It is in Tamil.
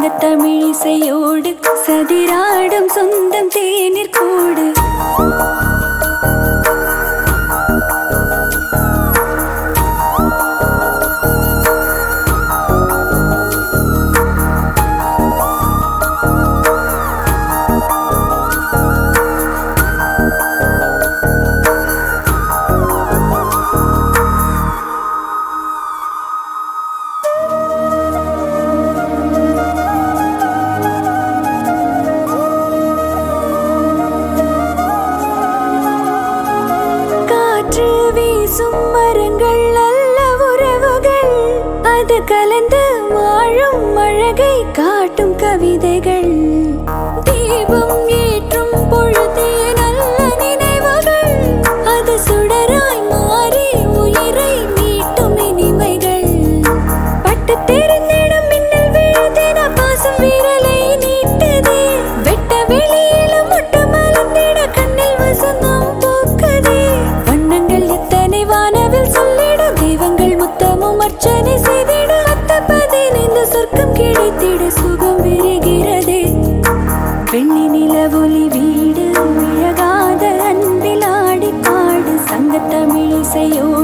சங்கத்தமிழிசையோடு சதிராடும் சொந்தம் தேநீர் கூடு காற்று வீசும் மரங்கள் நல்ல உறவுகள் அது கலந்து வாழும் அழகை காட்டும் கவிதைகள் தீபம் ஏற்றும் பொழுதே நல்ல நினைவுகள் அது சுடராய் மாறி உயிரை மீட்டும் இனிமைகள் பட்டு தெரிந்திடும் மின்னல் விழுதின பாசம் விரலை நீட்டுதே வெட்ட வெளியில முட்டு மலர்ந்திட கண்ணில் வசந்தம் பூக்குதே வண்ணங்கள் எத்தனை வானவில் சொல்லிடும் தெய்வங்கள் முத்தமும் அர்ச்சனை செய்திட அத்த பதினைந்து சொர்க்கம் கிடைத்திட சுகம் விரிகிறதே வெள்ளி நிலவொலி வீடு விழகாத அன்பில் ஆடி பாடு சங்கத்தமிழிசையோடு